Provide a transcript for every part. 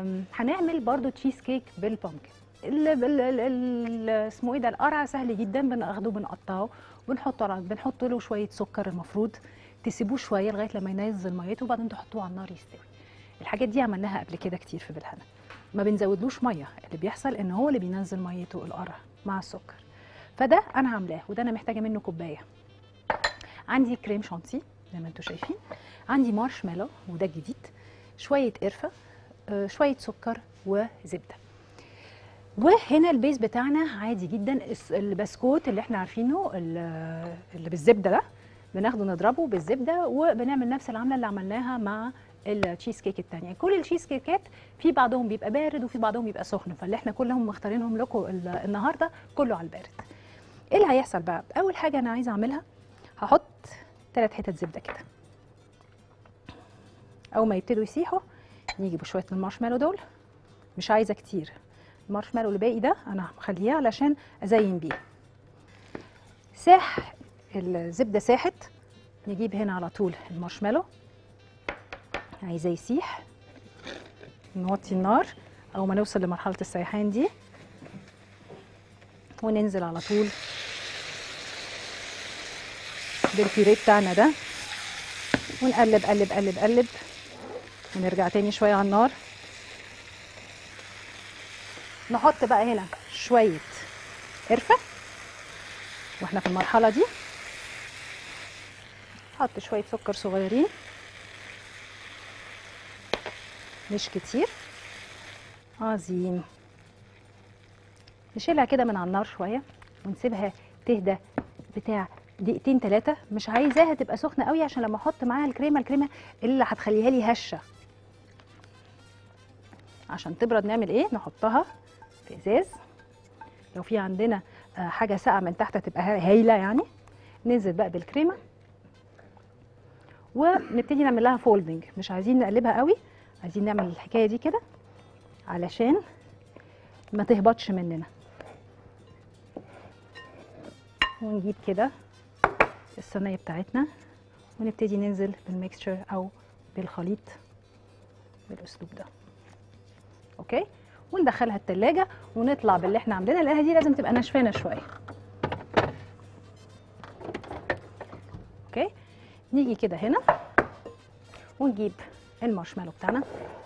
آم، هنعمل برضو تشيز كيك بالبامكن ال- ال- ال- ال- اسمه ايه ده القرع سهل جدا بناخده بنقطعه بنحطه على بنحط له شويه سكر المفروض تسيبوه شويه لغايه لما ينزل ميته وبعدين تحطوه على النار يستوي الحاجات دي عملناها قبل كده كتير في بالهنا ما بنزودلوش ميه اللي بيحصل ان هو اللي بينزل ميته القرع مع السكر فده انا عاملاه وده انا محتاجه منه كوبايه عندي كريم شانتي زي ما انتم شايفين عندي مارشميلو وده الجديد شويه قرفه آه، شويه سكر وزبده وهنا البيز بتاعنا عادي جدا الس- البسكوت اللي احنا عارفينه ال- اللي بالزبده ده بناخده نضربه بالزبده وبنعمل نفس العمله اللي عملناها مع التشيز كيك التانية كل التشيز كيكات في بعضهم بيبقى بارد وفي بعضهم بيبقى سخن فاللي احنا كلهم مختارينهم لكم ال- النهارده كله على البارد ايه اللي هيحصل بقى اول حاجه انا عايزه اعملها هحط ثلاث حتت زبده كده اول ما يبتدوا يسيحوا نيجي بشويه المارشميلو دول مش عايزه كتير المارشميلو اللي باقي ده انا مخليه علشان ازين بيه ساح الزبده ساحت نجيب هنا على طول المارشميلو عايزاه يسيح نوطي النار اول ما نوصل لمرحله السيحان دي وننزل على طول بالبيوريه بتاعنا ده ونقلب قلب قلب قلب ونرجع تاني شويه على النار نحط بقى هنا شويه قرفه واحنا في المرحله دي نحط شويه سكر صغيرين مش كتير عظيم نشيلها كده من على النار شويه ونسيبها تهدى بتاع دقيقتين ثلاثه مش عايزاها تبقى سخنه قوي عشان لما احط معاها الكريمه الكريمه اللي هتخليها لي هشه عشان تبرد نعمل ايه نحطها في ازاز لو في عندنا آه، حاجه ساقعه من تحت تبقى هايله يعني ننزل بقى بالكريمه ونبتدي نعمل لها فولدنج مش عايزين نقلبها قوي عايزين نعمل الحكايه دي كده علشان ما تهبطش مننا ونجيب كده الصينيه بتاعتنا ونبتدي ننزل بالميكستشر او بالخليط بالاسلوب ده اوكي وندخلها التلاجة ونطلع باللي احنا عاملينها لانها دي لازم تبقى ناشفانه شويه اوكي نيجي كده هنا ونجيب المارشميلو بتاعنا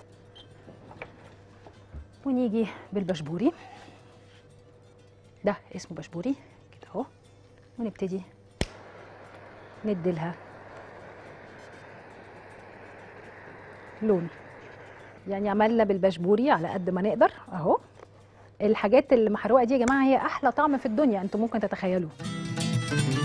ونيجي بالبشبوري ده اسمه بشبوري كده اهو ونبتدي نديلها لون يعني عملنا بالبشبوري على قد ما نقدر اهو الحاجات المحروقه دي يا جماعه هي احلى طعم في الدنيا انتم ممكن تتخيلوه